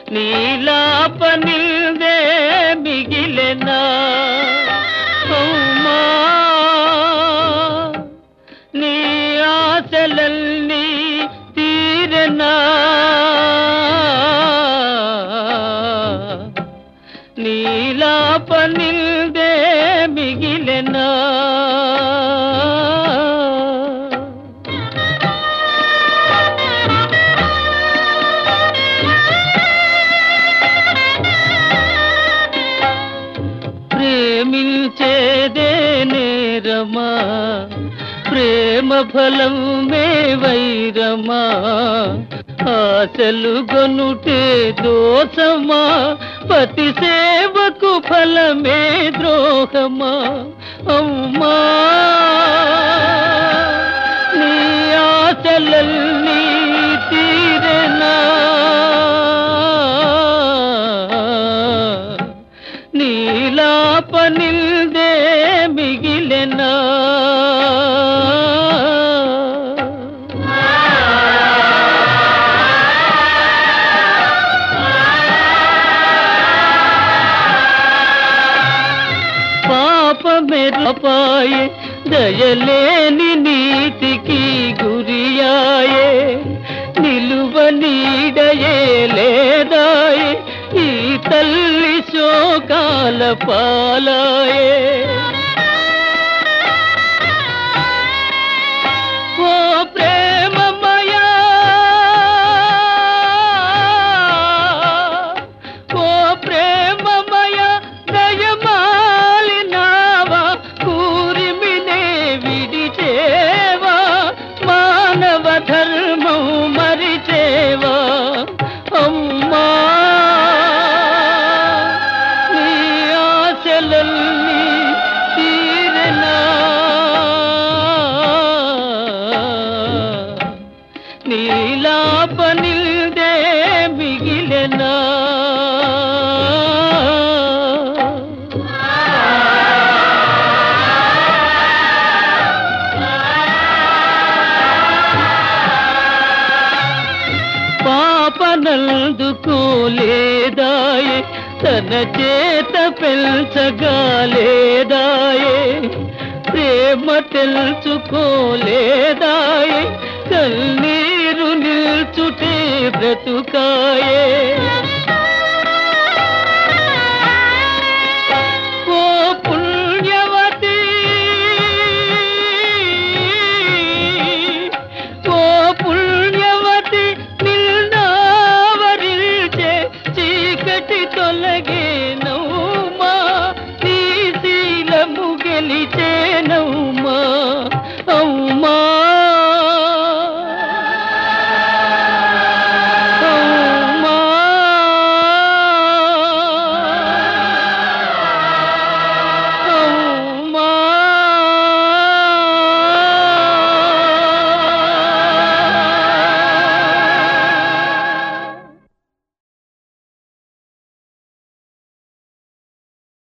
నీలాపనిల్దే మిగిలెనా అమ్మా నీ ఆశలన్నీ తీరనా నీలాపనిల్దే మిగిలెనా ప్రేమించేదే నేరమా ప్రేమ ఫలం మే వైరమా ఆశలు గొనుటే దోషమా పతి సేవకు ఫలమే ద్రోహమా అమ్మా నీ ఆశలన్నీ తీరెనా నీలాపనిల్దే మిగిలెనా పాపమెరపాయే దయలేని నీతికి గురియాయే నిలువ నీడయే లేదాయే ఈ తల్లి శోకాల పాలాయే ఓ ప్రేమమయా ఓ ప్రేమమయ దయమాలినావా కూరిమినే విడిచేవా మానవ ధర్మం మరిచేవా అమ్మా నీ ఆశలన్నీ తీరనా నీలాపనిల్దే మిగిలెనా పాపనందుకోలేదాయే తన చేత పెంచగాలేదాయే ప్రేమ తెలుసుకోలేదాయే కన్నీరు నిల్చుటే బ్రతుకాయే